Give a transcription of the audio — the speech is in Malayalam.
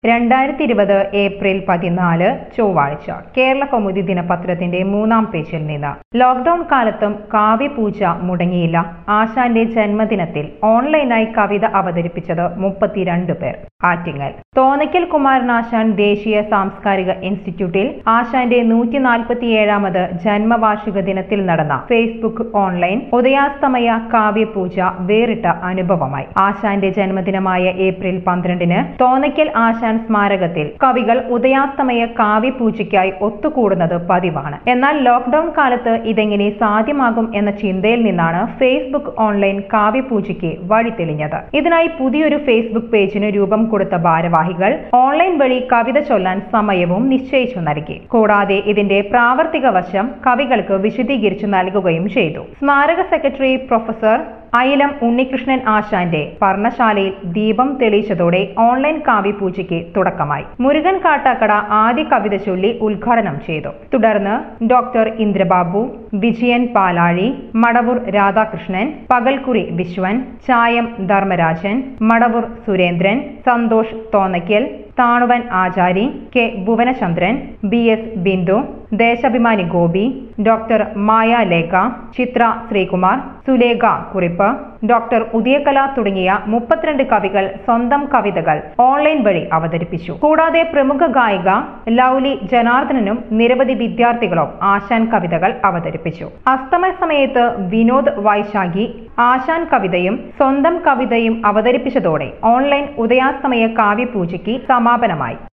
രണ്ടായിരത്തി ഇരുപത് ഏപ്രിൽ പതിനാല് ചൊവ്വാഴ്ച കേരള കൗമുദി ദിനപത്രത്തിന്റെ മൂന്നാം പേജിൽ നിന്ന് ലോക്ഡൌൺ കാലത്തും കാവ്യപൂജ മുടങ്ങിയില്ല ആശാന്റെ ജന്മദിനത്തിൽ ഓൺലൈനായി കവിത അവതരിപ്പിച്ചത് മുപ്പത്തിരണ്ട് പേർ ആറ്റിങ്ങൽ തോന്നയ്ക്കൽ കുമാരനാശാൻ ദേശീയ സാംസ്കാരിക ഇൻസ്റ്റിറ്റ്യൂട്ടിൽ ആശാന്റെ നൂറ്റി നാൽപ്പത്തിയേഴാമത് ജന്മവാർഷിക ദിനത്തിൽ നടന്ന ഫേസ്ബുക്ക് ഓൺലൈൻ ഉദയാസ്തമയ കാവ്യപൂജ വേറിട്ട അനുഭവമായി ആശാന്റെ ജന്മദിനമായ ഏപ്രിൽ പന്ത്രണ്ടിന് തോന്നയ്ക്കൽ ആശാൻ സ്മാരകത്തിൽ കവികൾ ഉദയാസ്തമയ കാവ്യപൂജയ്ക്കായി ഒത്തുകൂടുന്നത് പതിവാണ് എന്നാൽ ലോക്ഡൌൺ കാലത്ത് ഇതെങ്ങനെ സാധ്യമാകും എന്ന ചിന്തയിൽ നിന്നാണ് ഫേസ്ബുക്ക് ഓൺലൈൻ കാവ്യപൂജയ്ക്ക് വഴി തെളിഞ്ഞത് ഇതിനായി പുതിയൊരു ഫേസ്ബുക്ക് പേജിന് രൂപം കൊടുത്ത ഭാരവാഹികൾ ഓൺലൈൻ വഴി കവിത ചൊല്ലാൻ സമയവും നിശ്ചയിച്ചു നൽകി കൂടാതെ ഇതിന്റെ പ്രാവർത്തിക വശം കവികൾക്ക് വിശദീകരിച്ചു നൽകുകയും ചെയ്തു സ്മാരക സെക്രട്ടറി പ്രൊഫസർ അയിലം ഉണ്ണികൃഷ്ണൻ ആശാന്റെ പർണശാലയിൽ ദീപം തെളിയിച്ചതോടെ ഓൺലൈൻ കാവ്യപൂജയ്ക്ക് തുടക്കമായി മുരുകൻ കാട്ടാക്കട ആദ്യ കവിത ചൊല്ലി ഉദ്ഘാടനം ചെയ്തു തുടർന്ന് ഡോക്ടർ ഇന്ദ്രബാബു വിജയൻ പാലാഴി Madavoor Radhakrishnan Pakalkkuri Viswan Chayam Dharmarajan Madavoor Surendran Santhosh Thonnakkal Thanuvan Achari K Bhuvanachandran B S Bindu Deshabhimani Gopi doctor Maya Lekha Chithra Sreekumar Sulekha കുറിപ്പ് ഡോക്ടർ ഉദയകല തുടങ്ങിയ മുപ്പത്തിരണ്ട് കവികൾ സ്വന്തം കവിതകൾ ഓൺലൈൻ വഴി അവതരിപ്പിച്ചു കൂടാതെ പ്രമുഖ ഗായിക ലൗലി ജനാർദ്ദനനും നിരവധി വിദ്യാർത്ഥികളും ആശാൻ കവിതകൾ അവതരിപ്പിച്ചു അസ്തമയ സമയത്ത് വിനോദ് വൈശാഖി ആശാൻ കവിതയും സ്വന്തം കവിതയും അവതരിപ്പിച്ചതോടെ ഓൺലൈൻ ഉദയാസ്തമയ കാവ്യപൂജയ്ക്ക് സമാപനമായി